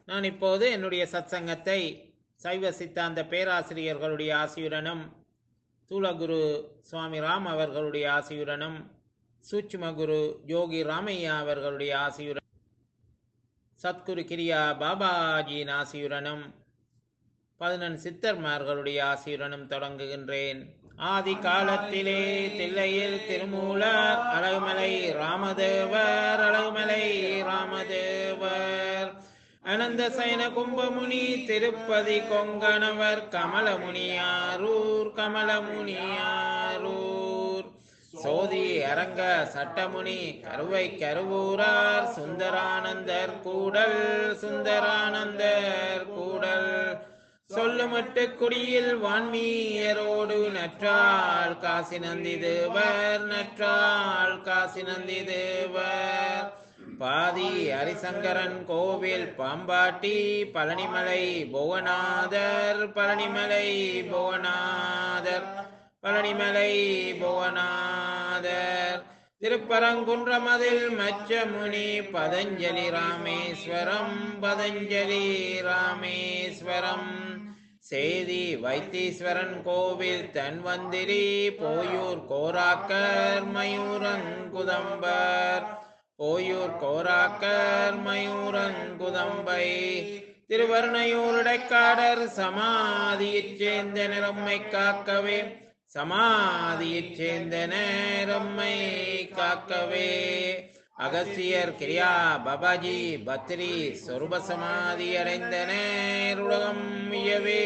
நான் இப்போது என்னுடைய சத்சங்கத்தை சைவ சித்தாந்த பேராசிரியர்களுடைய ஆசியுடனும் தூலகுரு சுவாமி ராம் அவர்களுடைய ஆசியுடனும் சூட்சும குரு யோகி ராமையா அவர்களுடைய ஆசியுடன் சத்குரு கிரியா பாபாஜியின் ஆசியுடனும் பதினெண் சித்தர்மார்களுடைய ஆசியுடனும் தொடங்குகின்றேன் ஆதி காலத்திலே தில்லையில் திருமூலர் அழகுமலை ராமதேவர் அழகுமலை ராமதேவர் அனந்த சயன கும்பமுனி திருப்பதி கொங்கணவர் கமலமுனியாரூர் கமலமுனியாரூர் சோதி அரங்க சட்டமுனி கருவை கருவூரார் சுந்தரானந்தர் கூடல் சுந்தரானந்தர் கூடல் சொல்லுமட்டு குடியில் வான்மீயரோடு நற்றாள் காசி நந்தி தேவர் நற்றாள் காசி நந்தி தேவர் பாதி ஹரிசங்கரன் கோவில் பாம்பாட்டி பழனிமலை புவனாதர் பழனிமலை புவனாதர் பழனிமலை புவனாதர் திருப்பரங்குன்றமதில் மச்சமுனி பதஞ்சலி ராமேஸ்வரம் பதஞ்சலி ராமேஸ்வரம் சேதி வைத்தீஸ்வரன் கோவில் தன்வந்திரி போயூர் கோராக்கர் மயூரங்குதம்பர் போயூர் கோராக்கர் மயூரங்குதம்பை திருவருணையூருடைக்காடர் சமாதியைச் சேர்ந்த நிறம்மை காக்கவே சமாதியைச் சேர்ந்த நேரம்மை காக்கவே அகசியர் கிரியா பபாஜி பத்ரி சொருப சமாதி அடைந்த நேருலகம் இயவே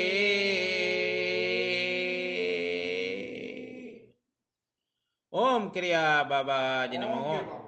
ஓம் கிரியா பாபாஜி நமோ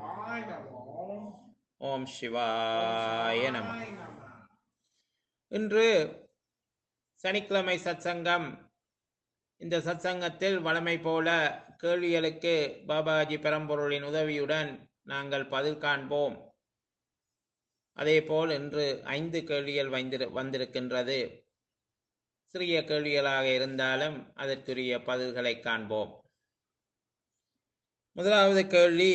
ஓம் சிவாய நம இன்று சனிக்கிழமை சத்சங்கம் இந்த சத்சங்கத்தில் வழமை போல கேள்விகளுக்கு பாபாஜி பரம்பொருளின் உதவியுடன் நாங்கள் பதில் காண்போம் அதேபோல் இன்று ஐந்து கேள்விகள் வந்திரு வந்திருக்கின்றது சிறிய கேள்விகளாக இருந்தாலும் அதற்குரிய பதில்களை காண்போம் முதலாவது கேள்வி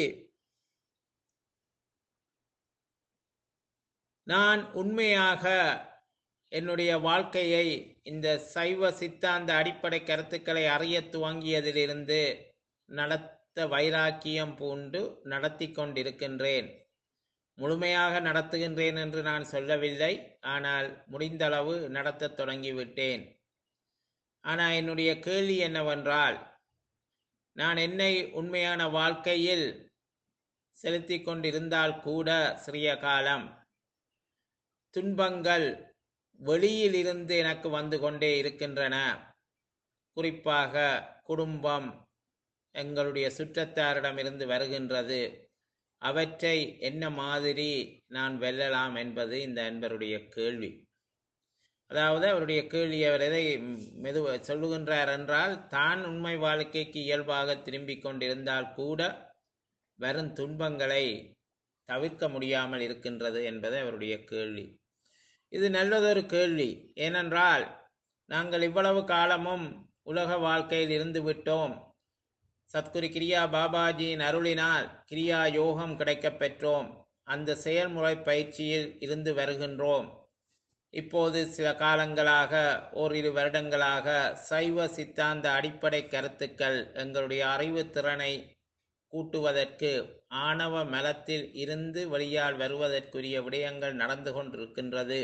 நான் உண்மையாக என்னுடைய வாழ்க்கையை இந்த சைவ சித்தாந்த அடிப்படை கருத்துக்களை அறிய துவங்கியதிலிருந்து நடத்த வைராக்கியம் பூண்டு நடத்தி கொண்டிருக்கின்றேன் முழுமையாக நடத்துகின்றேன் என்று நான் சொல்லவில்லை ஆனால் முடிந்தளவு நடத்தத் தொடங்கிவிட்டேன் ஆனால் என்னுடைய கேள்வி என்னவென்றால் நான் என்னை உண்மையான வாழ்க்கையில் செலுத்தி கொண்டிருந்தால் கூட சிறிய காலம் துன்பங்கள் வெளியில் இருந்து எனக்கு வந்து கொண்டே இருக்கின்றன குறிப்பாக குடும்பம் எங்களுடைய சுற்றத்தாரிடமிருந்து வருகின்றது அவற்றை என்ன மாதிரி நான் வெல்லலாம் என்பது இந்த அன்பருடைய கேள்வி அதாவது அவருடைய கேள்வி அவர் எதை மெது சொல்லுகின்றார் என்றால் தான் உண்மை வாழ்க்கைக்கு இயல்பாக திரும்பிக் கொண்டிருந்தால் கூட வரும் துன்பங்களை தவிர்க்க முடியாமல் இருக்கின்றது என்பது அவருடைய கேள்வி இது நல்லதொரு கேள்வி ஏனென்றால் நாங்கள் இவ்வளவு காலமும் உலக வாழ்க்கையில் இருந்து விட்டோம் சத்குரு கிரியா பாபாஜியின் அருளினால் கிரியா யோகம் கிடைக்கப் பெற்றோம் அந்த செயல்முறை பயிற்சியில் இருந்து வருகின்றோம் இப்போது சில காலங்களாக ஓரிரு வருடங்களாக சைவ சித்தாந்த அடிப்படை கருத்துக்கள் எங்களுடைய அறிவு திறனை கூட்டுவதற்கு ஆணவ மலத்தில் இருந்து வெளியால் வருவதற்குரிய விடயங்கள் நடந்து கொண்டிருக்கின்றது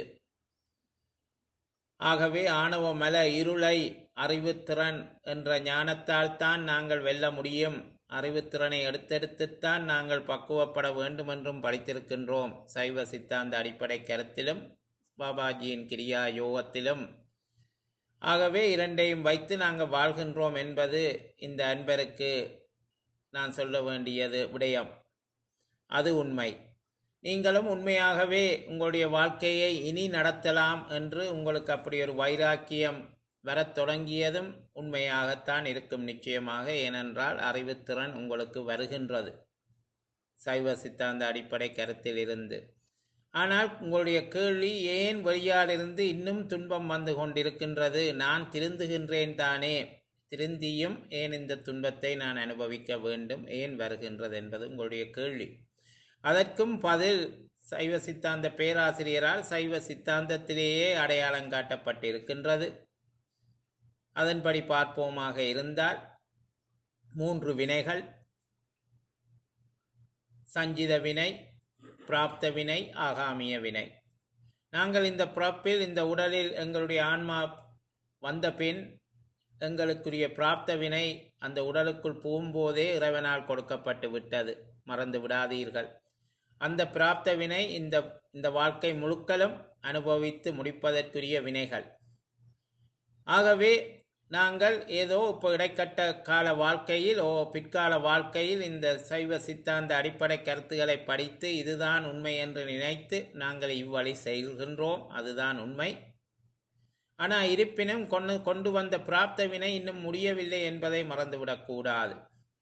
ஆகவே ஆணவ மல இருளை அறிவுத்திறன் என்ற ஞானத்தால் தான் நாங்கள் வெல்ல முடியும் அறிவுத்திறனை எடுத்தெடுத்துத்தான் நாங்கள் பக்குவப்பட வேண்டும் என்றும் படித்திருக்கின்றோம் சைவ சித்தாந்த அடிப்படை கருத்திலும் பாபாஜியின் கிரியா யோகத்திலும் ஆகவே இரண்டையும் வைத்து நாங்கள் வாழ்கின்றோம் என்பது இந்த அன்பருக்கு நான் சொல்ல வேண்டியது விடயம் அது உண்மை நீங்களும் உண்மையாகவே உங்களுடைய வாழ்க்கையை இனி நடத்தலாம் என்று உங்களுக்கு அப்படி ஒரு வைராக்கியம் வரத் தொடங்கியதும் உண்மையாகத்தான் இருக்கும் நிச்சயமாக ஏனென்றால் அறிவுத்திறன் உங்களுக்கு வருகின்றது சைவ சித்தாந்த அடிப்படை கருத்தில் இருந்து ஆனால் உங்களுடைய கேள்வி ஏன் வெளியாலிருந்து இன்னும் துன்பம் வந்து கொண்டிருக்கின்றது நான் திருந்துகின்றேன் தானே திருந்தியும் ஏன் இந்த துன்பத்தை நான் அனுபவிக்க வேண்டும் ஏன் வருகின்றது என்பது உங்களுடைய கேள்வி அதற்கும் பதில் சைவ சித்தாந்த பேராசிரியரால் சைவ சித்தாந்தத்திலேயே அடையாளம் காட்டப்பட்டிருக்கின்றது அதன்படி பார்ப்போமாக இருந்தால் மூன்று வினைகள் சஞ்சித வினை பிராப்த வினை ஆகாமிய வினை நாங்கள் இந்த பிறப்பில் இந்த உடலில் எங்களுடைய ஆன்மா வந்த பின் எங்களுக்குரிய பிராப்த வினை அந்த உடலுக்குள் புகும்போதே இறைவனால் கொடுக்கப்பட்டு விட்டது மறந்து விடாதீர்கள் அந்த பிராப்த வினை இந்த இந்த வாழ்க்கை முழுக்களும் அனுபவித்து முடிப்பதற்குரிய வினைகள் ஆகவே நாங்கள் ஏதோ இப்போ இடைக்கட்ட கால வாழ்க்கையில் ஓ பிற்கால வாழ்க்கையில் இந்த சைவ சித்தாந்த அடிப்படை கருத்துக்களை படித்து இதுதான் உண்மை என்று நினைத்து நாங்கள் இவ்வழி செய்கின்றோம் அதுதான் உண்மை ஆனால் இருப்பினும் கொண்டு கொண்டு வந்த பிராப்த வினை இன்னும் முடியவில்லை என்பதை மறந்துவிடக்கூடாது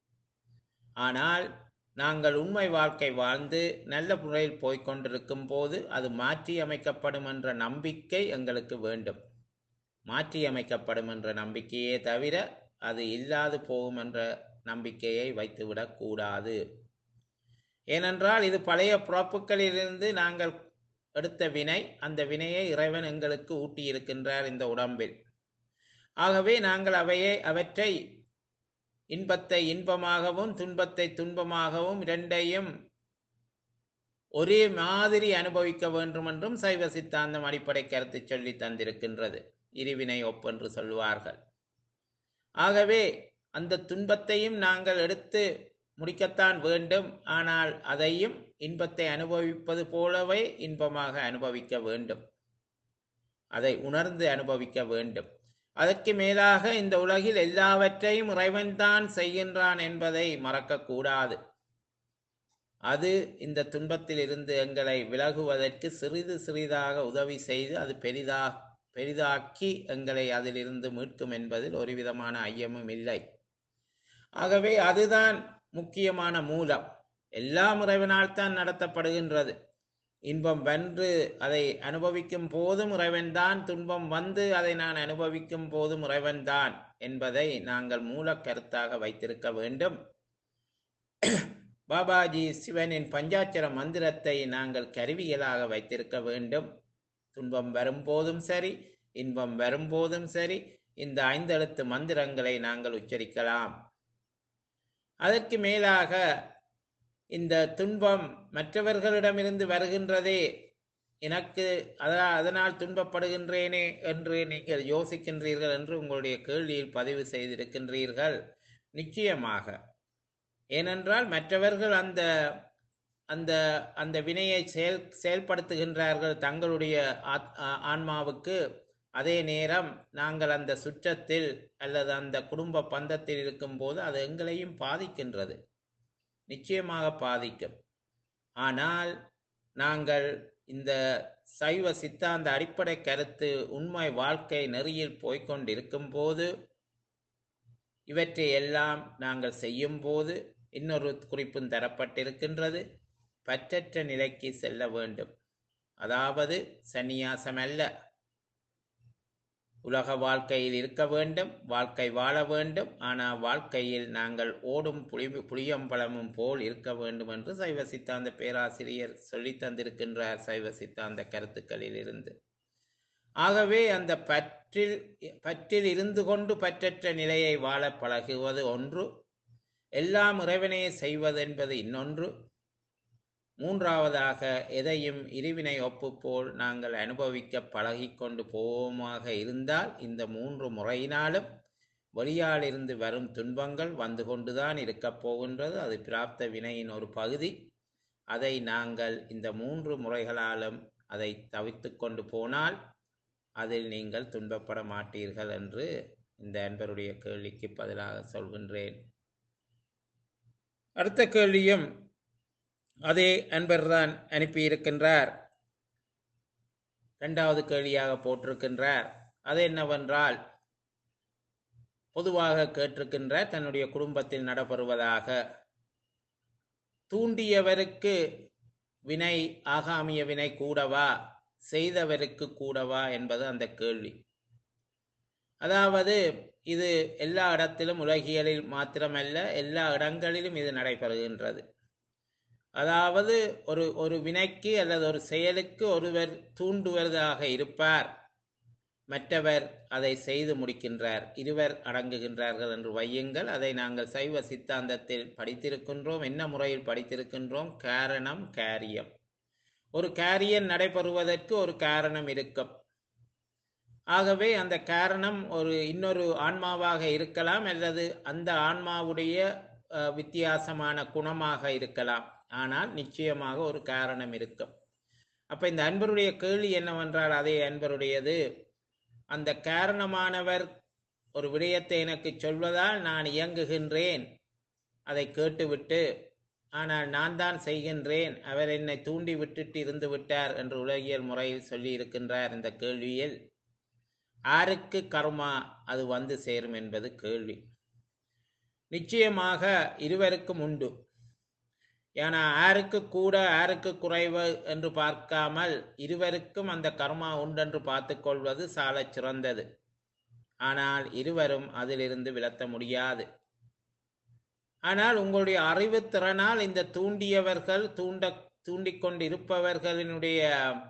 ஆனால் நாங்கள் உண்மை வாழ்க்கை வாழ்ந்து நல்ல முறையில் போய்கொண்டிருக்கும் போது அது மாற்றி அமைக்கப்படும் என்ற நம்பிக்கை எங்களுக்கு வேண்டும் மாற்றி அமைக்கப்படும் என்ற நம்பிக்கையே தவிர அது இல்லாது போகும் என்ற நம்பிக்கையை வைத்துவிடக் கூடாது ஏனென்றால் இது பழைய பிறப்புகளிலிருந்து நாங்கள் எடுத்த வினை அந்த வினையை இறைவன் எங்களுக்கு ஊட்டியிருக்கின்றார் இந்த உடம்பில் ஆகவே நாங்கள் அவையை அவற்றை இன்பத்தை இன்பமாகவும் துன்பத்தை துன்பமாகவும் இரண்டையும் ஒரே மாதிரி அனுபவிக்க வேண்டும் என்றும் சைவ சித்தாந்தம் அடிப்படை கருத்து சொல்லி தந்திருக்கின்றது இருவினை ஒப்பென்று சொல்வார்கள் ஆகவே அந்த துன்பத்தையும் நாங்கள் எடுத்து முடிக்கத்தான் வேண்டும் ஆனால் அதையும் இன்பத்தை அனுபவிப்பது போலவே இன்பமாக அனுபவிக்க வேண்டும் அதை உணர்ந்து அனுபவிக்க வேண்டும் அதற்கு மேலாக இந்த உலகில் எல்லாவற்றையும் இறைவன்தான் செய்கின்றான் என்பதை மறக்கக்கூடாது அது இந்த துன்பத்தில் இருந்து எங்களை விலகுவதற்கு சிறிது சிறிதாக உதவி செய்து அது பெரிதா பெரிதாக்கி எங்களை அதிலிருந்து மீட்கும் என்பதில் ஒரு விதமான ஐயமும் இல்லை ஆகவே அதுதான் முக்கியமான மூலம் எல்லாம் இறைவனால் தான் நடத்தப்படுகின்றது இன்பம் வென்று அதை அனுபவிக்கும் போதும் இறைவன்தான் துன்பம் வந்து அதை நான் அனுபவிக்கும் போதும் இறைவன்தான் என்பதை நாங்கள் மூல கருத்தாக வைத்திருக்க வேண்டும் பாபாஜி சிவனின் பஞ்சாட்சர மந்திரத்தை நாங்கள் கருவியலாக வைத்திருக்க வேண்டும் துன்பம் வரும்போதும் சரி இன்பம் வரும்போதும் சரி இந்த ஐந்தெழுத்து மந்திரங்களை நாங்கள் உச்சரிக்கலாம் அதற்கு மேலாக இந்த துன்பம் மற்றவர்களிடமிருந்து வருகின்றதே எனக்கு அதனால் துன்பப்படுகின்றேனே என்று நீங்கள் யோசிக்கின்றீர்கள் என்று உங்களுடைய கேள்வியில் பதிவு செய்திருக்கின்றீர்கள் நிச்சயமாக ஏனென்றால் மற்றவர்கள் அந்த அந்த அந்த வினையை செயல் செயல்படுத்துகின்றார்கள் தங்களுடைய ஆன்மாவுக்கு அதே நேரம் நாங்கள் அந்த சுற்றத்தில் அல்லது அந்த குடும்ப பந்தத்தில் இருக்கும்போது அது எங்களையும் பாதிக்கின்றது நிச்சயமாக பாதிக்கும் ஆனால் நாங்கள் இந்த சைவ சித்தாந்த அடிப்படை கருத்து உண்மை வாழ்க்கை நெறியில் போய்கொண்டிருக்கும் போது இவற்றை எல்லாம் நாங்கள் செய்யும் போது இன்னொரு குறிப்பும் தரப்பட்டிருக்கின்றது பற்றற்ற நிலைக்கு செல்ல வேண்டும் அதாவது சந்நியாசம் அல்ல உலக வாழ்க்கையில் இருக்க வேண்டும் வாழ்க்கை வாழ வேண்டும் ஆனால் வாழ்க்கையில் நாங்கள் ஓடும் புளி புளியம்பழமும் போல் இருக்க வேண்டும் என்று சைவ சித்தாந்த பேராசிரியர் சொல்லி தந்திருக்கின்றார் சைவ சித்தாந்த கருத்துக்களில் இருந்து ஆகவே அந்த பற்றில் பற்றில் இருந்து கொண்டு பற்றற்ற நிலையை வாழ பழகுவது ஒன்று எல்லாம் இறைவனே செய்வது என்பது இன்னொன்று மூன்றாவதாக எதையும் இருவினை ஒப்பு போல் நாங்கள் அனுபவிக்க பழகிக்கொண்டு போவோமாக இருந்தால் இந்த மூன்று முறையினாலும் வெளியாலிருந்து வரும் துன்பங்கள் வந்து கொண்டுதான் இருக்கப் போகின்றது அது பிராப்த வினையின் ஒரு பகுதி அதை நாங்கள் இந்த மூன்று முறைகளாலும் அதை தவிர்த்து கொண்டு போனால் அதில் நீங்கள் துன்பப்பட மாட்டீர்கள் என்று இந்த அன்பருடைய கேள்விக்கு பதிலாக சொல்கின்றேன் அடுத்த கேள்வியும் அதே அன்பர்தான் அனுப்பியிருக்கின்றார் இரண்டாவது கேள்வியாக போட்டிருக்கின்றார் அது என்னவென்றால் பொதுவாக கேட்டிருக்கின்றார் தன்னுடைய குடும்பத்தில் நடைபெறுவதாக தூண்டியவருக்கு வினை ஆகாமிய வினை கூடவா செய்தவருக்கு கூடவா என்பது அந்த கேள்வி அதாவது இது எல்லா இடத்திலும் உலகியலில் மாத்திரமல்ல எல்லா இடங்களிலும் இது நடைபெறுகின்றது அதாவது ஒரு ஒரு வினைக்கு அல்லது ஒரு செயலுக்கு ஒருவர் தூண்டுவதாக இருப்பார் மற்றவர் அதை செய்து முடிக்கின்றார் இருவர் அடங்குகின்றார்கள் என்று வையுங்கள் அதை நாங்கள் சைவ சித்தாந்தத்தில் படித்திருக்கின்றோம் என்ன முறையில் படித்திருக்கின்றோம் காரணம் காரியம் ஒரு காரியம் நடைபெறுவதற்கு ஒரு காரணம் இருக்கும் ஆகவே அந்த காரணம் ஒரு இன்னொரு ஆன்மாவாக இருக்கலாம் அல்லது அந்த ஆன்மாவுடைய அஹ், வித்தியாசமான குணமாக இருக்கலாம் ஆனால் நிச்சயமாக ஒரு காரணம் இருக்கும் அப்ப இந்த அன்பருடைய கேள்வி என்னவென்றால் அதே அன்பருடையது அந்த காரணமானவர் ஒரு விடயத்தை எனக்கு சொல்வதால் நான் இயங்குகின்றேன் அதை கேட்டுவிட்டு ஆனால் நான் தான் செய்கின்றேன் அவர் என்னை தூண்டி விட்டுட்டு இருந்து விட்டார் என்று உலகியல் முறையில் சொல்லி இருக்கின்றார் இந்த கேள்வியில் ஆருக்கு கர்மா அது வந்து சேரும் என்பது கேள்வி நிச்சயமாக இருவருக்கும் உண்டு ஏன்னா ஆருக்கு கூட ஆருக்கு குறைவு என்று பார்க்காமல் இருவருக்கும் அந்த கர்மா உண்டென்று பார்த்து கொள்வது சாலச் சிறந்தது ஆனால் இருவரும் அதிலிருந்து விலத்த முடியாது ஆனால் உங்களுடைய அறிவுத்திறனால் இந்த தூண்டியவர்கள் தூண்ட தூண்டிக்கொண்டிருப்பவர்களினுடைய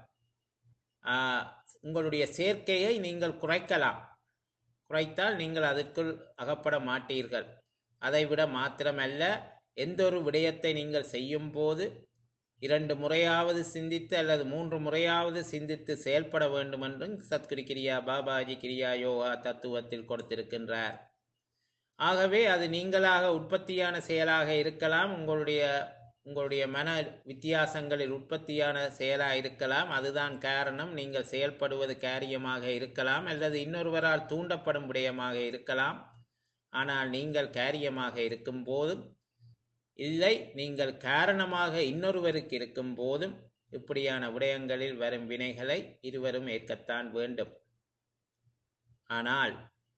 ஆ, உங்களுடைய சேர்க்கையை நீங்கள் குறைக்கலாம் குறைத்தால் நீங்கள் அதற்குள் அகப்பட மாட்டீர்கள் அதைவிட மாத்திரமல்ல எந்த ஒரு விடயத்தை நீங்கள் செய்யும் போது இரண்டு முறையாவது சிந்தித்து அல்லது மூன்று முறையாவது சிந்தித்து செயல்பட வேண்டும் என்றும் சத்குரு கிரியா பாபாஜி கிரியா யோகா தத்துவத்தில் கொடுத்திருக்கின்றார் ஆகவே அது நீங்களாக உற்பத்தியான செயலாக இருக்கலாம் உங்களுடைய உங்களுடைய மன வித்தியாசங்களில் உற்பத்தியான செயலாக இருக்கலாம் அதுதான் காரணம் நீங்கள் செயல்படுவது காரியமாக இருக்கலாம் அல்லது இன்னொருவரால் தூண்டப்படும் விடயமாக இருக்கலாம் ஆனால் நீங்கள் காரியமாக இருக்கும் போதும் இல்லை நீங்கள் காரணமாக இன்னொருவருக்கு இருக்கும் போதும் இப்படியான விடயங்களில் வரும் வினைகளை இருவரும் ஏற்கத்தான் வேண்டும் ஆனால்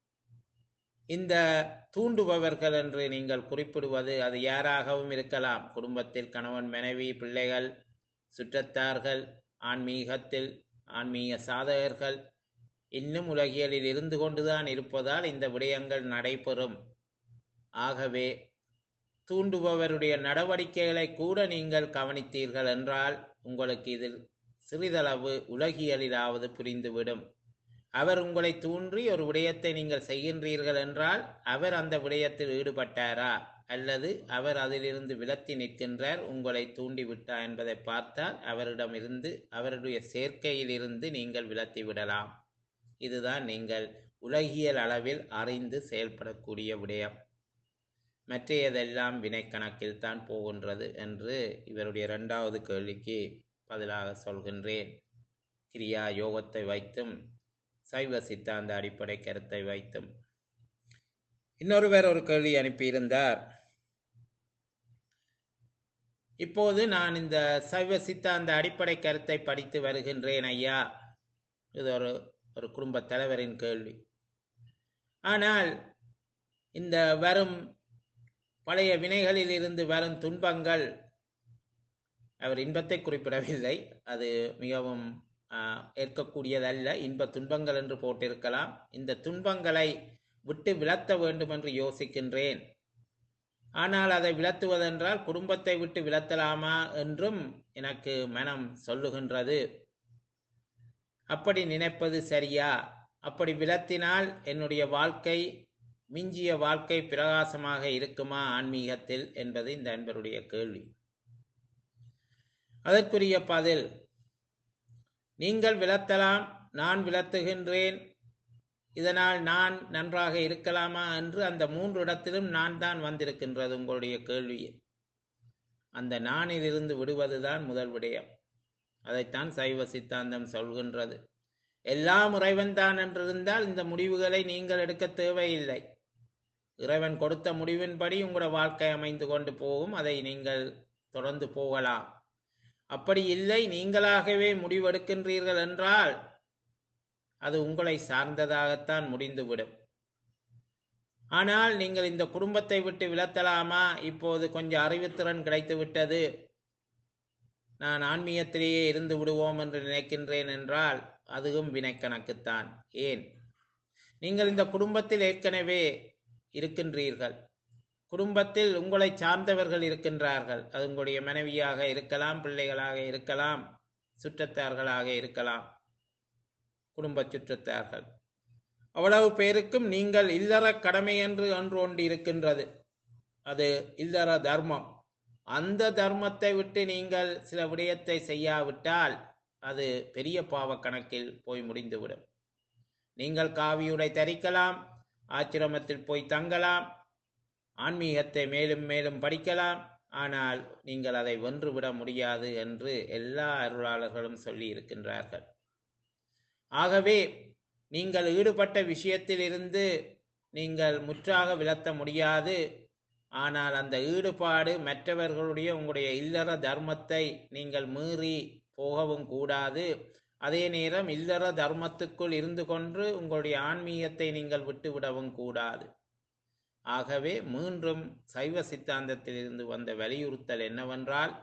இந்த தூண்டுபவர்கள் என்று நீங்கள் குறிப்பிடுவது அது யாராகவும் இருக்கலாம் குடும்பத்தில் கணவன் மனைவி பிள்ளைகள் சுற்றத்தார்கள் ஆன்மீகத்தில் ஆன்மீக சாதகர்கள் இன்னும் உலகியலில் இருந்து கொண்டுதான் இருப்பதால் இந்த விடயங்கள் நடைபெறும் ஆகவே தூண்டுபவருடைய நடவடிக்கைகளை கூட நீங்கள் கவனித்தீர்கள் என்றால் உங்களுக்கு இதில் சிறிதளவு உலகியலிலாவது புரிந்துவிடும் அவர் உங்களை தூண்டி ஒரு விடயத்தை நீங்கள் செய்கின்றீர்கள் என்றால் அவர் அந்த விடயத்தில் ஈடுபட்டாரா அல்லது அவர் அதிலிருந்து விலத்தி நிற்கின்றார் உங்களை தூண்டிவிட்டார் என்பதை பார்த்தால் அவரிடமிருந்து அவருடைய சேர்க்கையிலிருந்து நீங்கள் விலத்தி விடலாம் இதுதான் நீங்கள் உலகியல் அளவில் அறிந்து செயல்படக்கூடிய விடயம் மற்றையதெல்லாம் வினைக்கணக்கில் தான் போகின்றது என்று இவருடைய இரண்டாவது கேள்விக்கு பதிலாக சொல்கின்றேன் கிரியா யோகத்தை வைத்தும் சைவ சித்தாந்த அடிப்படை கருத்தை வைத்தும் இன்னொருவர் ஒரு கேள்வி அனுப்பியிருந்தார் இப்போது நான் இந்த சைவ சித்தாந்த அடிப்படை கருத்தை படித்து வருகின்றேன் ஐயா இது ஒரு ஒரு குடும்ப தலைவரின் கேள்வி ஆனால் இந்த வரும் பழைய வினைகளில் இருந்து வரும் துன்பங்கள் அவர் இன்பத்தை குறிப்பிடவில்லை அது மிகவும் ஆஹ், ஏற்கக்கூடியதல்ல இன்ப துன்பங்கள் என்று போட்டிருக்கலாம் இந்த துன்பங்களை விட்டு விலத்த வேண்டும் என்று யோசிக்கின்றேன் ஆனால் அதை விலத்துவதென்றால் குடும்பத்தை விட்டு விலத்தலாமா என்றும் எனக்கு மனம் சொல்லுகின்றது அப்படி நினைப்பது சரியா அப்படி விலத்தினால் என்னுடைய வாழ்க்கை மிஞ்சிய வாழ்க்கை பிரகாசமாக இருக்குமா ஆன்மீகத்தில் என்பது இந்த அன்பருடைய கேள்வி அதற்குரிய பதில் நீங்கள் விலத்தலாம் நான் விலத்துகின்றேன் இதனால் நான் நன்றாக இருக்கலாமா என்று அந்த மூன்று இடத்திலும் நான் தான் வந்திருக்கின்றது உங்களுடைய கேள்வியில் அந்த நானிலிருந்து விடுவதுதான் முதல் விடயம் அதைத்தான் சைவ சித்தாந்தம் சொல்கின்றது எல்லாம் இறைவன் தான் என்றிருந்தால் இந்த முடிவுகளை நீங்கள் எடுக்க தேவையில்லை இறைவன் கொடுத்த முடிவின்படி உங்களோட வாழ்க்கை அமைந்து கொண்டு போகும் அதை நீங்கள் தொடர்ந்து போகலாம் அப்படி இல்லை நீங்களாகவே முடிவெடுக்கின்றீர்கள் என்றால் அது உங்களை சார்ந்ததாகத்தான் முடிந்துவிடும் ஆனால் நீங்கள் இந்த குடும்பத்தை விட்டு விலத்தலாமா இப்போது கொஞ்சம் அறிவுத்திறன் கிடைத்து விட்டது நான் ஆன்மீகத்திலேயே இருந்து விடுவோம் என்று நினைக்கின்றேன் என்றால் அதுவும் வினைக்கணக்குத்தான் ஏன் நீங்கள் இந்த குடும்பத்தில் ஏற்கனவே இருக்கின்றீர்கள் குடும்பத்தில் உங்களை சார்ந்தவர்கள் இருக்கின்றார்கள் அது உங்களுடைய மனைவியாக இருக்கலாம் பிள்ளைகளாக இருக்கலாம் சுற்றத்தார்களாக இருக்கலாம் குடும்ப சுற்றத்தார்கள் அவ்வளவு பேருக்கும் நீங்கள் இல்லற கடமை என்று ஒன்று ஒன்று இருக்கின்றது அது இல்லற தர்மம் அந்த தர்மத்தை விட்டு நீங்கள் சில விடயத்தை செய்யாவிட்டால் அது பெரிய பாவ கணக்கில் போய் முடிந்துவிடும் நீங்கள் காவியுடை தரிக்கலாம் ஆச்சிரமத்தில் போய் தங்கலாம் ஆன்மீகத்தை மேலும் மேலும் படிக்கலாம் ஆனால் நீங்கள் அதை வென்றுவிட முடியாது என்று எல்லா அருளாளர்களும் சொல்லி இருக்கின்றார்கள் ஆகவே நீங்கள் ஈடுபட்ட விஷயத்தில் இருந்து நீங்கள் முற்றாக விலத்த முடியாது ஆனால் அந்த ஈடுபாடு மற்றவர்களுடைய உங்களுடைய இல்லற தர்மத்தை நீங்கள் மீறி போகவும் கூடாது அதே நேரம் இல்லற தர்மத்துக்குள் இருந்து கொண்டு உங்களுடைய ஆன்மீகத்தை நீங்கள் விட்டுவிடவும் கூடாது ஆகவே மீண்டும் சைவ சித்தாந்தத்தில் இருந்து வந்த வலியுறுத்தல் என்னவென்றால்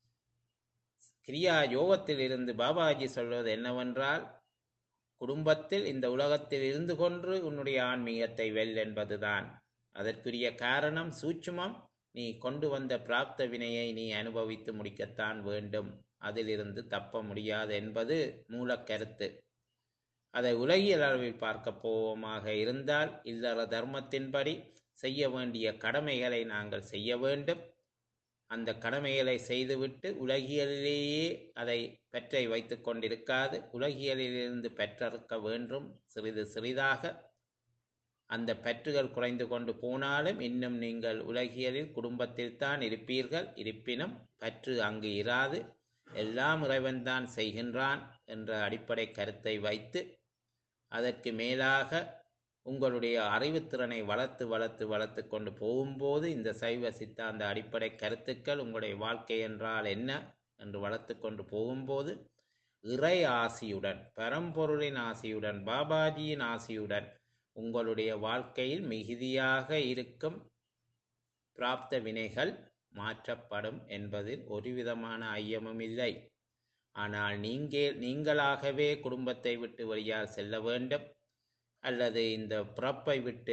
கிரியா யோகத்தில் இருந்து பாபாஜி சொல்வது என்னவென்றால் குடும்பத்தில் இந்த உலகத்தில் இருந்து கொண்டு உன்னுடைய ஆன்மீகத்தை வெல் என்பதுதான் அதற்குரிய காரணம் சூட்சுமம் நீ கொண்டு வந்த பிராப்த வினையை நீ அனுபவித்து முடிக்கத்தான் வேண்டும் அதிலிருந்து தப்ப முடியாது என்பது மூலக்கருத்து அதை உலகியல் அளவில் பார்க்க போவோமாக இருந்தால் இல்லற தர்மத்தின்படி செய்ய வேண்டிய கடமைகளை நாங்கள் செய்ய வேண்டும் அந்த கடமைகளை செய்துவிட்டு உலகியலிலேயே அதை பெற்றை வைத்து கொண்டிருக்காது உலகியலிலிருந்து பெற்றிருக்க வேண்டும் சிறிது சிறிதாக அந்த பற்றுகள் குறைந்து கொண்டு போனாலும் இன்னும் நீங்கள் உலகியலில் குடும்பத்தில் தான் இருப்பீர்கள் இருப்பினும் பற்று அங்கு இராது எல்லாம் இறைவன்தான் செய்கின்றான் என்ற அடிப்படை கருத்தை வைத்து அதற்கு மேலாக உங்களுடைய அறிவுத்திறனை வளர்த்து வளர்த்து வளர்த்து கொண்டு போகும்போது இந்த சைவ சித்தாந்த அடிப்படை கருத்துக்கள் உங்களுடைய வாழ்க்கை என்றால் என்ன என்று வளர்த்து கொண்டு போகும்போது இறை ஆசியுடன் பரம்பொருளின் ஆசியுடன் பாபாஜியின் ஆசியுடன் உங்களுடைய வாழ்க்கையில் மிகுதியாக இருக்கும் பிராப்த வினைகள் மாற்றப்படும் என்பதில் ஒரு விதமான ஐயமும் இல்லை ஆனால் நீங்கள் நீங்களாகவே குடும்பத்தை விட்டு வெளியால் செல்ல வேண்டும் அல்லது இந்த பிறப்பை விட்டு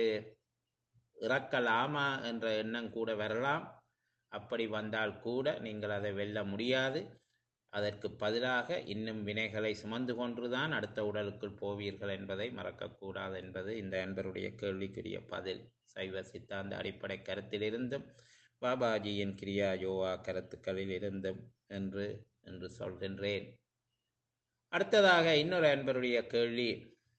இறக்கலாமா என்ற எண்ணம் கூட வரலாம் அப்படி வந்தால் கூட நீங்கள் அதை வெல்ல முடியாது அதற்கு பதிலாக இன்னும் வினைகளை சுமந்து கொன்றுதான் அடுத்த உடலுக்குள் போவீர்கள் என்பதை மறக்கக்கூடாது என்பது இந்த அன்பருடைய கேள்விக்குரிய பதில் சைவ சித்தாந்த அடிப்படை கருத்திலிருந்தும் பாபாஜியின் கிரியா யோகா கருத்துக்களில் இருந்தும் என்று என்று சொல்கின்றேன் அடுத்ததாக இன்னொரு அன்பருடைய கேள்வி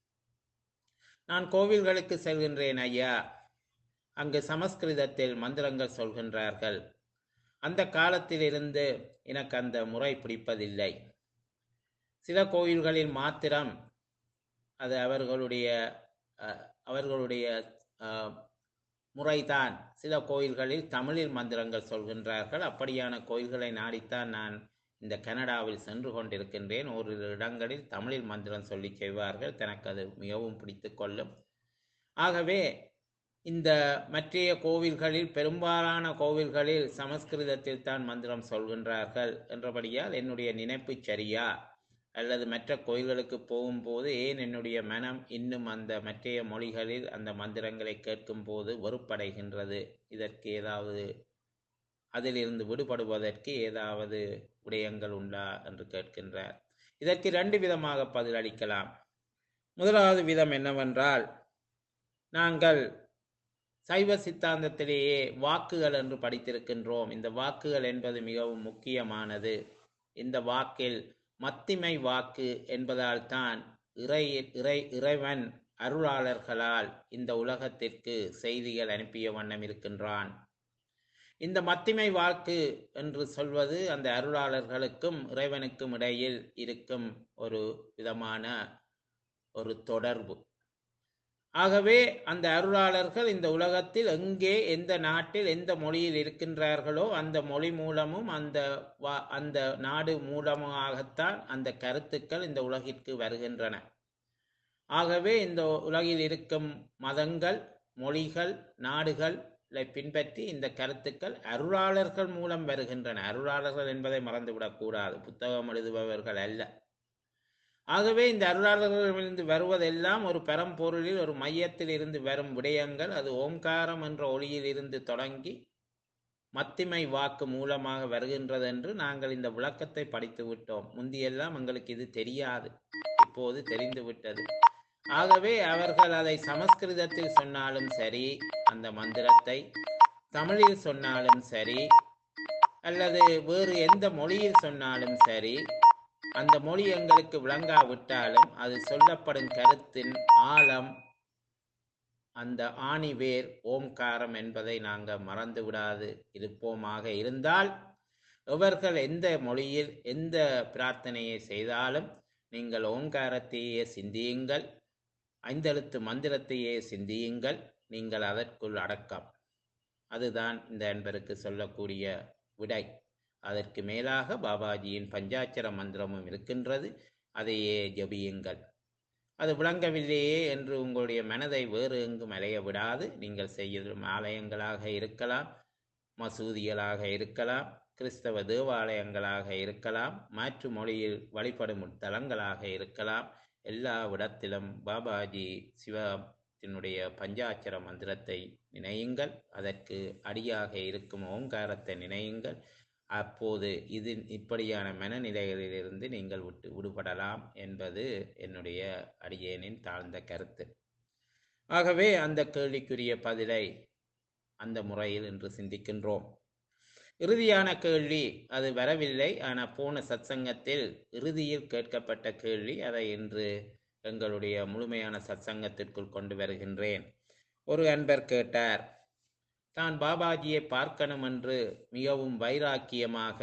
நான் கோவில்களுக்கு செல்கின்றேன் ஐயா அங்கு சமஸ்கிருதத்தில் மந்திரங்கள் சொல்கின்றார்கள் அந்த காலத்திலிருந்து எனக்கு அந்த முறை பிடிப்பதில்லை சில கோயில்களில் மாத்திரம் அது அவர்களுடைய அஹ், அவர்களுடைய அஹ், முறைதான் சில கோயில்களில் தமிழில் மந்திரங்கள் சொல்கின்றார்கள் அப்படியான கோயில்களை நாடித்தான் நான் இந்த கனடாவில் சென்று கொண்டிருக்கின்றேன் ஓரிரு இடங்களில் தமிழில் மந்திரம் சொல்லி செய்வார்கள் தனக்கு அது மிகவும் பிடித்து கொள்ளும் ஆகவே இந்த மற்றைய கோவில்களில் பெரும்பாலான கோவில்களில் சமஸ்கிருதத்தில் தான் மந்திரம் சொல்கின்றார்கள் என்றபடியால் என்னுடைய நினைப்பு சரியா அல்லது மற்ற கோயில்களுக்கு போகும்போது ஏன் என்னுடைய மனம் இன்னும் அந்த மற்றைய மொழிகளில் அந்த மந்திரங்களை கேட்கும்போது வெறுப்படைகின்றது இதற்கு ஏதாவது அதிலிருந்து விடுபடுவதற்கு ஏதாவது விடயங்கள் உண்டா என்று கேட்கின்றார் இதற்கு ரெண்டு விதமாக பதிலளிக்கலாம் முதலாவது விதம் என்னவென்றால் நாங்கள் சைவ சித்தாந்தத்திலேயே வாக்குகள் என்று படித்திருக்கின்றோம் இந்த வாக்குகள் என்பது மிகவும் முக்கியமானது இந்த வாக்கில் மத்திமை வாக்கு என்பதால் தான் இறை இறை இறைவன் அருளாளர்களால் இந்த உலகத்திற்கு செய்திகள் அனுப்பிய வண்ணம் இருக்கின்றான் இந்த மத்திமை வாக்கு என்று சொல்வது அந்த அருளாளர்களுக்கும் இறைவனுக்கும் இடையில் இருக்கும் ஒரு விதமான ஒரு தொடர்பு ஆகவே அந்த அருளாளர்கள் இந்த உலகத்தில் எங்கே எந்த நாட்டில் எந்த மொழியில் இருக்கின்றார்களோ அந்த மொழி மூலமும் அந்த வா- அந்த நாடு மூலமாகத்தான் அந்த கருத்துக்கள் இந்த உலகிற்கு வருகின்றன ஆகவே இந்த உலகில் இருக்கும் மதங்கள் மொழிகள் நாடுகள் பின்பற்றி இந்த கருத்துக்கள் அருளாளர்கள் மூலம் வருகின்றன அருளாளர்கள் என்பதை மறந்துவிடக் கூடாது புத்தகம் எழுதுபவர்கள் அல்ல ஆகவே இந்த அருளாளர்களிலிருந்து வருவதெல்லாம் ஒரு பரம்பொருளில் ஒரு மையத்தில் இருந்து வரும் விடயங்கள் அது ஓம்காரம் என்ற ஒளியில் இருந்து தொடங்கி மத்திமை வாக்கு மூலமாக வருகின்றது என்று நாங்கள் இந்த விளக்கத்தை படித்து விட்டோம் முந்தியெல்லாம் எங்களுக்கு இது தெரியாது இப்போது தெரிந்து விட்டது ஆகவே அவர்கள் அதை சமஸ்கிருதத்தில் சொன்னாலும் சரி அந்த மந்திரத்தை தமிழில் சொன்னாலும் சரி அல்லது வேறு எந்த மொழியில் சொன்னாலும் சரி அந்த மொழி எங்களுக்கு விளங்காவிட்டாலும் அது சொல்லப்படும் கருத்தின் ஆழம் அந்த ஆணிவேர் ஓம்காரம் என்பதை நாங்கள் மறந்து விடாது இருப்போமாக இருந்தால் இவர்கள் எந்த மொழியில் எந்த பிரார்த்தனையை செய்தாலும் நீங்கள் ஓங்காரத்தையே சிந்தியுங்கள் ஐந்தெழுத்து மந்திரத்தையே சிந்தியுங்கள் நீங்கள் அதற்குள் அடக்கம் அதுதான் இந்த அன்பருக்கு சொல்லக்கூடிய விடை அதற்கு மேலாக பாபாஜியின் பஞ்சாட்சர மந்திரமும் இருக்கின்றது அதையே ஜபியுங்கள் அது விளங்கவில்லையே என்று உங்களுடைய மனதை வேறு எங்கும் அலைய விடாது நீங்கள் செய்யும் ஆலயங்களாக இருக்கலாம் மசூதிகளாக இருக்கலாம் கிறிஸ்தவ தேவாலயங்களாக இருக்கலாம் மாற்று மொழியில் வழிபடும் தலங்களாக இருக்கலாம் எல்லா இடத்திலும் பாபாஜி சிவத்தினுடைய பஞ்சாட்சர மந்திரத்தை நினையுங்கள் அதற்கு அடியாக இருக்கும் ஓங்காரத்தை நினையுங்கள் அப்போது இது இப்படியான மனநிலைகளிலிருந்து நீங்கள் விட்டு விடுபடலாம் என்பது என்னுடைய அடியேனின் தாழ்ந்த கருத்து ஆகவே அந்த கேள்விக்குரிய பதிலை அந்த முறையில் இன்று சிந்திக்கின்றோம் இறுதியான கேள்வி அது வரவில்லை ஆனால் போன சத்சங்கத்தில் இறுதியில் கேட்கப்பட்ட கேள்வி அதை இன்று எங்களுடைய முழுமையான சத்சங்கத்திற்குள் கொண்டு வருகின்றேன் ஒரு அன்பர் கேட்டார் தான் பாபாஜியை பார்க்கணும் என்று மிகவும் வைராக்கியமாக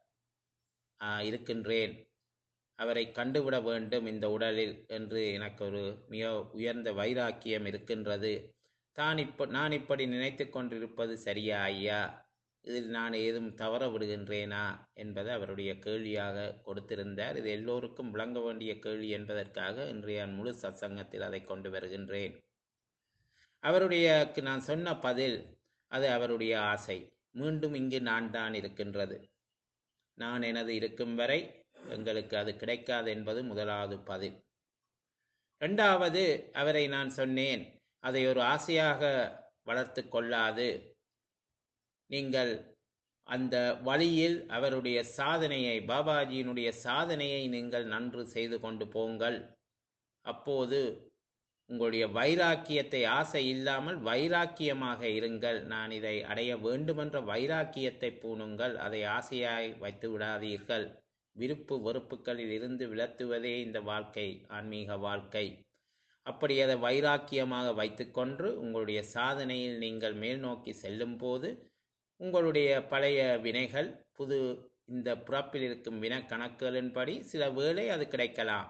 இருக்கின்றேன் அவரை கண்டுவிட வேண்டும் இந்த உடலில் என்று எனக்கு ஒரு மிக உயர்ந்த வைராக்கியம் இருக்கின்றது தான் இப்ப நான் இப்படி நினைத்து கொண்டிருப்பது சரியா ஐயா இதில் நான் ஏதும் தவற விடுகின்றேனா என்பது அவருடைய கேள்வியாக கொடுத்திருந்தார் இது எல்லோருக்கும் விளங்க வேண்டிய கேள்வி என்பதற்காக இன்றைய முழு சத்சங்கத்தில் அதை கொண்டு வருகின்றேன் அவருடைய நான் சொன்ன பதில் அது அவருடைய ஆசை மீண்டும் இங்கு நான் தான் இருக்கின்றது நான் எனது இருக்கும் வரை எங்களுக்கு அது கிடைக்காது என்பது முதலாவது பதில் இரண்டாவது அவரை நான் சொன்னேன் அதை ஒரு ஆசையாக வளர்த்து கொள்ளாது நீங்கள் அந்த வழியில் அவருடைய சாதனையை பாபாஜியினுடைய சாதனையை நீங்கள் நன்று செய்து கொண்டு போங்கள் அப்போது உங்களுடைய வைராக்கியத்தை ஆசை இல்லாமல் வைராக்கியமாக இருங்கள் நான் இதை அடைய வேண்டுமென்ற வைராக்கியத்தை பூணுங்கள் அதை ஆசையாய் வைத்து விடாதீர்கள் விருப்பு வெறுப்புகளில் இருந்து விலத்துவதே இந்த வாழ்க்கை ஆன்மீக வாழ்க்கை அப்படி அதை வைராக்கியமாக வைத்துக்கொண்டு உங்களுடைய சாதனையில் நீங்கள் மேல் நோக்கி செல்லும் போது உங்களுடைய பழைய வினைகள் புது இந்த பிறப்பில் இருக்கும் வின கணக்குகளின்படி சில வேளை அது கிடைக்கலாம்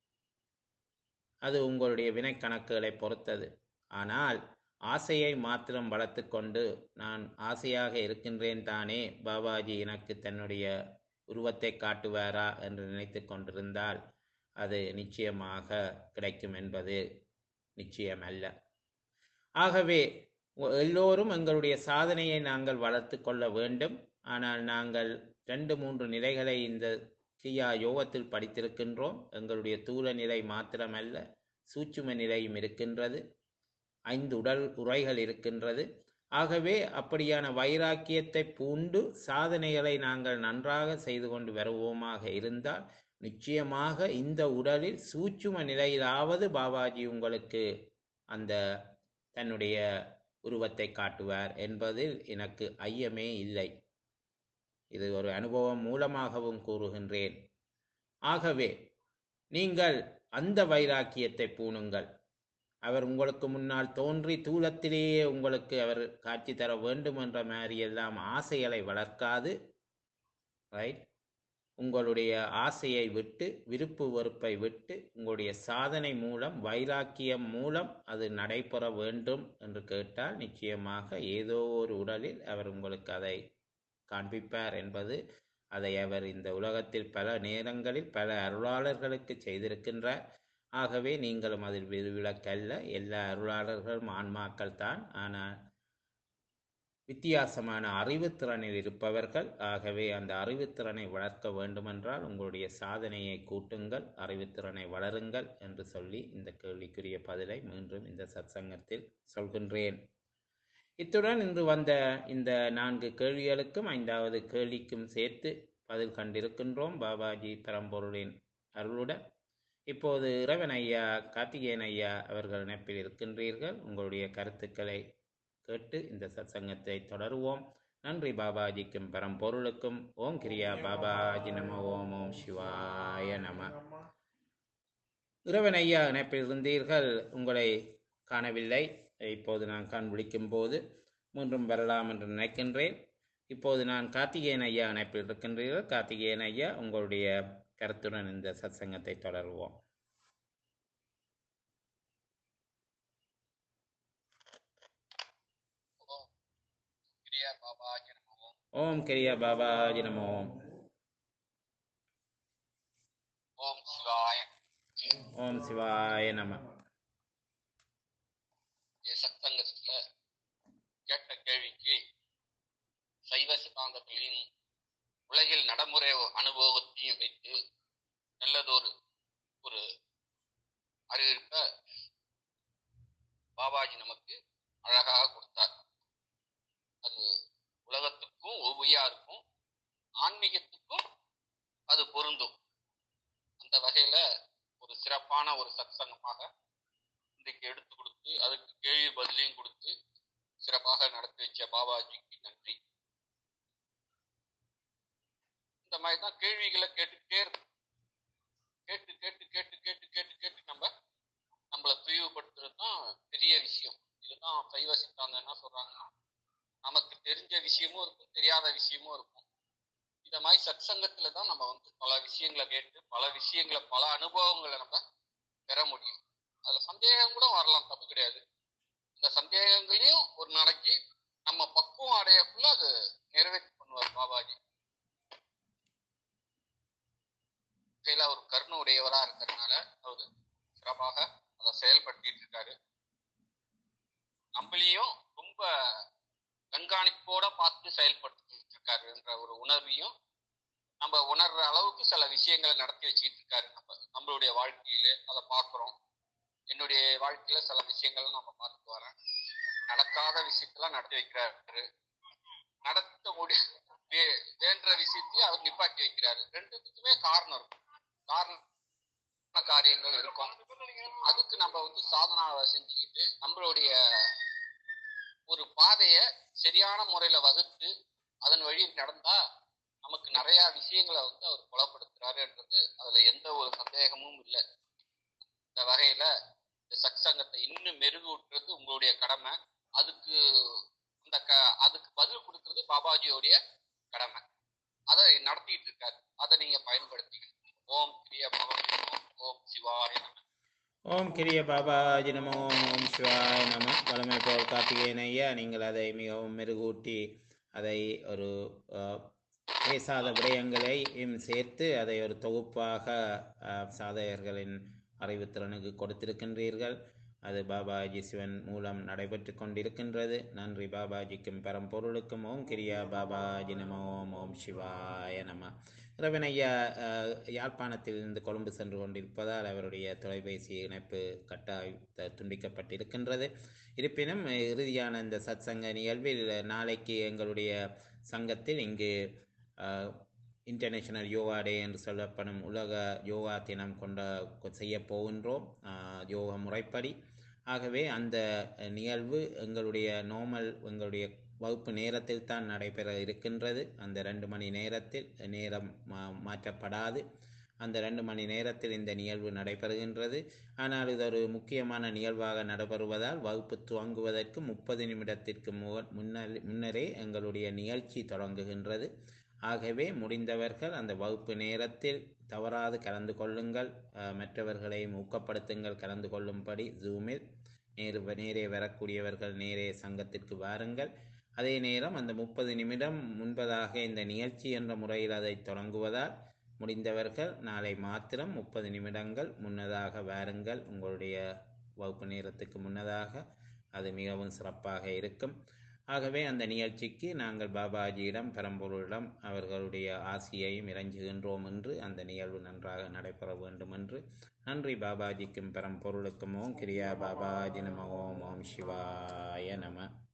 அது உங்களுடைய வினை கணக்குகளை பொறுத்தது ஆனால் ஆசையை மாத்திரம் வளர்த்து கொண்டு நான் ஆசையாக இருக்கின்றேன் தானே பாபாஜி எனக்கு தன்னுடைய உருவத்தை காட்டுவாரா என்று நினைத்து கொண்டிருந்தால் அது நிச்சயமாக கிடைக்கும் என்பது நிச்சயமல்ல ஆகவே எல்லோரும் எங்களுடைய சாதனையை நாங்கள் வளர்த்து கொள்ள வேண்டும் ஆனால் நாங்கள் ரெண்டு மூன்று நிலைகளை இந்த கிரியா யோகத்தில் படித்திருக்கின்றோம் எங்களுடைய தூல நிலை மாத்திரமல்ல சூட்சும நிலையும் இருக்கின்றது ஐந்து உடல் உரைகள் இருக்கின்றது ஆகவே அப்படியான வைராக்கியத்தை பூண்டு சாதனைகளை நாங்கள் நன்றாக செய்து கொண்டு வருவோமாக இருந்தால் நிச்சயமாக இந்த உடலில் சூட்சும நிலையிலாவது பாபாஜி உங்களுக்கு அந்த தன்னுடைய உருவத்தை காட்டுவார் என்பதில் எனக்கு ஐயமே இல்லை இது ஒரு அனுபவம் மூலமாகவும் கூறுகின்றேன் ஆகவே நீங்கள் அந்த வைராக்கியத்தை பூணுங்கள் அவர் உங்களுக்கு முன்னால் தோன்றி தூலத்திலேயே உங்களுக்கு அவர் காட்சி தர வேண்டும் என்ற மாதிரி எல்லாம் ஆசைகளை வளர்க்காது ரைட் உங்களுடைய ஆசையை விட்டு விருப்பு வெறுப்பை விட்டு உங்களுடைய சாதனை மூலம் வைராக்கியம் மூலம் அது நடைபெற வேண்டும் என்று கேட்டால் நிச்சயமாக ஏதோ ஒரு உடலில் அவர் உங்களுக்கு அதை காண்பிப்பார் என்பது அதை அவர் இந்த உலகத்தில் பல நேரங்களில் பல அருளாளர்களுக்கு செய்திருக்கின்றார் ஆகவே நீங்களும் அதில் விதிவிலக்கல்ல எல்லா அருளாளர்களும் ஆன்மாக்கள் தான் ஆனால் வித்தியாசமான அறிவுத்திறனில் இருப்பவர்கள் ஆகவே அந்த அறிவுத்திறனை வளர்க்க வேண்டுமென்றால் உங்களுடைய சாதனையை கூட்டுங்கள் அறிவுத்திறனை வளருங்கள் என்று சொல்லி இந்த கேள்விக்குரிய பதிலை மீண்டும் இந்த சத்சங்கத்தில் சொல்கின்றேன் இத்துடன் இன்று வந்த இந்த நான்கு கேள்விகளுக்கும் ஐந்தாவது கேள்விக்கும் சேர்த்து பதில் கண்டிருக்கின்றோம் பாபாஜி பரம்பொருளின் அருளுடன் இப்போது இறைவன் ஐயா கார்த்திகேயன் ஐயா அவர்கள் இணைப்பில் இருக்கின்றீர்கள் உங்களுடைய கருத்துக்களை கேட்டு இந்த சத்சங்கத்தை தொடருவோம் நன்றி பாபாஜிக்கும் பரம்பொருளுக்கும் ஓம் கிரியா பாபாஜி நம ஓம் ஓம் சிவாய நம இறைவன் ஐயா இணைப்பில் இருந்தீர்கள் உங்களை காணவில்லை இப்போது நான் கண் விழிக்கும் போது மீண்டும் வரலாம் என்று நினைக்கின்றேன் இப்போது நான் கார்த்திகேயன் ஐயா இணைப்பில் இருக்கின்றீர்கள் கார்த்திகேயன் ஐயா உங்களுடைய கருத்துடன் இந்த சத்சங்கத்தை தொடருவோம் ஓம் கிரியா பாபாஜி நமோ ஓம் கிரியா பாபாஜி நமோ ஓம் சிவாய ஓம் சிவாய நம சத்தங்கத்துல கேட்ட கேள்விக்கு சைவ சித்தாந்தங்களின் உலகில் நடைமுறை அனுபவத்தையும் வைத்து நல்லதொரு ஒரு அறிவிப்ப பாபாஜி நமக்கு அழகாக கொடுத்தார் அது உலகத்துக்கும் ஒவ்வையாருக்கும் ஆன்மீகத்துக்கும் அது பொருந்தும் அந்த வகையில ஒரு சிறப்பான ஒரு சத்சங்கமாக இன்றைக்கு எடுத்து கொடுத்து அதுக்கு கேள்வி பதிலையும் கொடுத்து சிறப்பாக நடத்தி வச்ச பாபாஜிக்கு நன்றி இந்த மாதிரி தான் கேள்விகளை கேட்டுக்கிட்டே இருக்கும் கேட்டு கேட்டு கேட்டு கேட்டு கேட்டு கேட்டு நம்ம நம்மளை தூய்வுபடுத்துறது தான் பெரிய விஷயம் இதுதான் சைவ சித்தாந்தம் என்ன சொல்றாங்கன்னா நமக்கு தெரிஞ்ச விஷயமும் இருக்கும் தெரியாத விஷயமும் இருக்கும் இந்த மாதிரி சத்சங்கத்துல தான் நம்ம வந்து பல விஷயங்களை கேட்டு பல விஷயங்களை பல அனுபவங்களை நம்ம பெற முடியும் அதுல சந்தேகம் கூட வரலாம் தப்பு கிடையாது இந்த சந்தேகங்களையும் ஒரு நாளைக்கு நம்ம பக்குவம் அடையக்குள்ள அது நிறைவேற்றி பண்ணுவார் பாபாஜி கையில அவர் கருணை உடையவரா இருக்கிறதுனால அவரு சிறப்பாக அதை செயல்படுத்திட்டு இருக்காரு நம்மளையும் ரொம்ப கண்காணிப்போட பார்த்து செயல்படுத்திட்டு இருக்காரு என்ற ஒரு உணர்வையும் நம்ம உணர்ற அளவுக்கு சில விஷயங்களை நடத்தி வச்சுக்கிட்டு இருக்காரு நம்ம நம்மளுடைய வாழ்க்கையில அதை பார்க்கிறோம் என்னுடைய வாழ்க்கையில சில விஷயங்களை நம்ம பார்த்து வரேன் நடக்காத விஷயத்தெல்லாம் நடத்தி வைக்கிறாரு நடத்த முடி வே- வேண்ட விஷயத்தையும் அவர் நிப்பாட்டி வைக்கிறாரு ரெண்டுத்துக்குமே காரணம் இருக்கும் காரண காரியங்கள் இருக்கும் அதுக்கு நம்ம வந்து சாதனாவை செஞ்சுக்கிட்டு நம்மளுடைய ஒரு பாதைய சரியான முறையில வகுத்து அதன் வழி நடந்தா நமக்கு நிறைய விஷயங்களை வந்து அவர் புலப்படுத்துறாருன்றது அதுல எந்த ஒரு சந்தேகமும் இல்லை இந்த வகையில இந்த சத்சங்கத்தை இன்னும் மெருகூட்டுறது உங்களுடைய கடமை அதுக்கு அந்த க அதுக்கு பதில் கொடுக்கறது பாபாஜியோடைய கடமை அதை நடத்திட்டு இருக்காரு அதை நீங்க பயன்படுத்திக்கணும் ஓம் கிரிய பவன் ஓம் சிவாய நம ஓம் கிரிய பாபாஜி நமோ ஓம் சிவாய நம வளமை போல் கார்த்திகேயன் ஐயா நீங்கள் அதை மிகவும் மெருகூட்டி அதை ஒரு அஹ், பேசாத விடயங்களையும் சேர்த்து அதை ஒரு தொகுப்பாக அஹ், சாதகர்களின் அறிவுத்திறனுக்கு கொடுத்திருக்கின்றீர்கள் அது பாபாஜி சிவன் மூலம் நடைபெற்று கொண்டிருக்கின்றது நன்றி பாபாஜிக்கும் பரம்பொருளுக்கும் ஓம் கிரியா பாபாஜி நமோ ஓம் ஓம் சிவாய நம ரவன் ஐயா அஹ், யாழ்ப்பாணத்திலிருந்து கொழும்பு சென்று கொண்டிருப்பதால் அவருடைய தொலைபேசி இணைப்பு கட்டாய் த- துண்டிக்கப்பட்டிருக்கின்றது இருப்பினும் அஹ், இறுதியான இந்த சத்சங்க நிகழ்வில் நாளைக்கு எங்களுடைய சங்கத்தில் இங்கு இன்டர்நேஷனல் யோகா டே என்று சொல்லப்படும் உலக யோகா தினம் கொண்ட செய்ய போகின்றோம் அஹ், யோக முறைப்படி ஆகவே அந்த அஹ், நிகழ்வு எங்களுடைய நார்மல் எங்களுடைய வகுப்பு நேரத்தில் தான் நடைபெற இருக்கின்றது அந்த ரெண்டு மணி நேரத்தில் நேரம் மா- மாற்றப்படாது அந்த ரெண்டு மணி நேரத்தில் இந்த நிகழ்வு நடைபெறுகின்றது ஆனால் இது ஒரு முக்கியமான நிகழ்வாக நடைபெறுவதால் வகுப்பு துவங்குவதற்கு முப்பது நிமிடத்திற்கு மு- முன்னர் முன்னரே எங்களுடைய நிகழ்ச்சி தொடங்குகின்றது ஆகவே முடிந்தவர்கள் அந்த வகுப்பு நேரத்தில் தவறாது கலந்து கொள்ளுங்கள் அஹ், மற்றவர்களையும் ஊக்கப்படுத்துங்கள் கலந்து கொள்ளும்படி ஜூமில் நேரு நேரே வரக்கூடியவர்கள் நேரே சங்கத்திற்கு வாருங்கள் அதே நேரம் அந்த முப்பது நிமிடம் முன்பதாக இந்த நிகழ்ச்சி என்ற முறையில் அதை தொடங்குவதால் முடிந்தவர்கள் நாளை மாத்திரம் முப்பது நிமிடங்கள் முன்னதாக வாருங்கள் உங்களுடைய வகுப்பு நேரத்துக்கு முன்னதாக அது மிகவும் சிறப்பாக இருக்கும் ஆகவே அந்த நிகழ்ச்சிக்கு நாங்கள் பாபாஜியிடம் பரம்பொருளிடம் அவர்களுடைய ஆசியையும் இறைஞ்சுகின்றோம் என்று அந்த நிகழ்வு நன்றாக நடைபெற வேண்டும் என்று நன்றி பாபாஜிக்கும் பரம்பொருளுக்கும் ஓம் கிரியா பாபாஜி நம ஓம் ஓம் சிவாய நம